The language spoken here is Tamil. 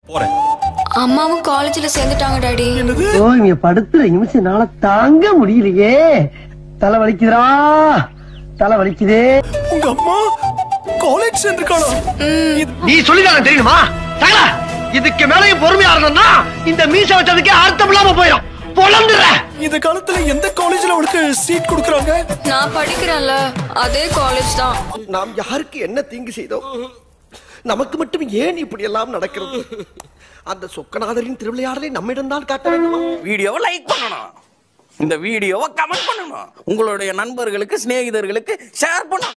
போறேன் அம்மாவும் காலேஜ்ல சேர்ந்துட்டாங்க டாடி ஓ இங்க படுத்துற நிமிஷம் என்னால தாங்க முடியலையே தலை வலிக்குதுடா தலை வலிக்குதே உங்க அம்மா காலேஜ் சேர்ந்திருக்காளா நீ சொல்லிதானே தெரியுமா தகல இதுக்கு மேலயும் பொறுமையா இருந்தோம்னா இந்த மீச வச்சதுக்கே அர்த்தம் இல்லாம போயிடும் பொழந்துற இந்த காலத்துல எந்த காலேஜ்ல அவளுக்கு சீட் கொடுக்குறாங்க நான் படிக்கிறேன்ல அதே காலேஜ் தான் நாம் யாருக்கு என்ன தீங்கு செய்தோம் நமக்கு மட்டும் ஏன் இப்படி எல்லாம் நடக்கிறது அந்த சொக்கநாதரின் திருவிளையாடலை நம்மிடம் தான் காட்ட வேண்டுமா வீடியோவை லைக் பண்ணணும் இந்த வீடியோவை கமெண்ட் பண்ணணும் உங்களுடைய நண்பர்களுக்கு சிநேகிதர்களுக்கு ஷேர் பண்ணணும்